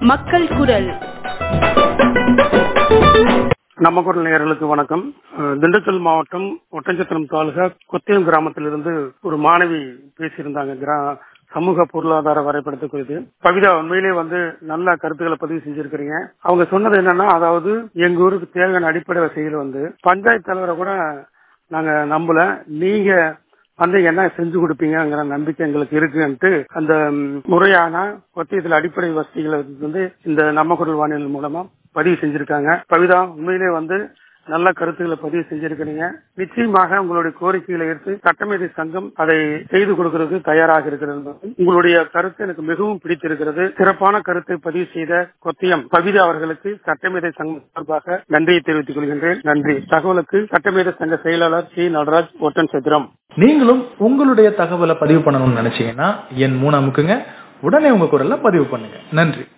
மக்கள் குரல் நம்ம குரல் நேயர்களுக்கு வணக்கம் அஹ் திண்டுக்கல் மாவட்டம் ஒட்டஞ்சத்திரம் தாலுகா கொத்தியம் கிராமத்திலிருந்து ஒரு மாணவி பேசியிருந்தாங்க கிரா சமூக பொருளாதார வரைபடத்தை குறித்து கவிதா உண்மையிலே வந்து நல்ல கருத்துக்களை பதிவு செஞ்சிருக்கிறீங்க அவங்க சொன்னது என்னன்னா அதாவது எங்க ஊருக்கு தேவையான அடிப்படை வசதிகள் வந்து பஞ்சாயத்து தலைவரை கூட நாங்க நம்பல நீங்க வந்து என்ன செஞ்சு கொடுப்பீங்கிற நம்பிக்கை எங்களுக்கு இருக்குன்ட்டு அந்த ம், முறையான ஒத்தியத்தில் அடிப்படை வசதிகளை வந்து இந்த நம்ம குரல் வானிலை மூலமா பதிவு செஞ்சிருக்காங்க கவிதா உண்மையிலே வந்து நல்ல கருத்துக்களை பதிவு செஞ்சிருக்கிறீங்க நிச்சயமாக உங்களுடைய கோரிக்கைகளை எடுத்து சட்டமேதை சங்கம் அதை செய்து கொடுக்கறதுக்கு தயாராக இருக்கிறது உங்களுடைய கருத்து எனக்கு மிகவும் பிடித்திருக்கிறது சிறப்பான கருத்தை பதிவு செய்த கொத்தியம் கவிதா அவர்களுக்கு சட்டமேதை சங்கம் சார்பாக நன்றியை தெரிவித்துக் கொள்கின்றேன் நன்றி தகவலுக்கு சட்டமேதை சங்க செயலாளர் சி நடராஜ் ஒட்டன் சத்திரம் நீங்களும் உங்களுடைய தகவலை பதிவு பண்ணணும்னு நினைச்சீங்கன்னா என் மூணு அமுக்குங்க உடனே உங்க குரல்ல பதிவு பண்ணுங்க நன்றி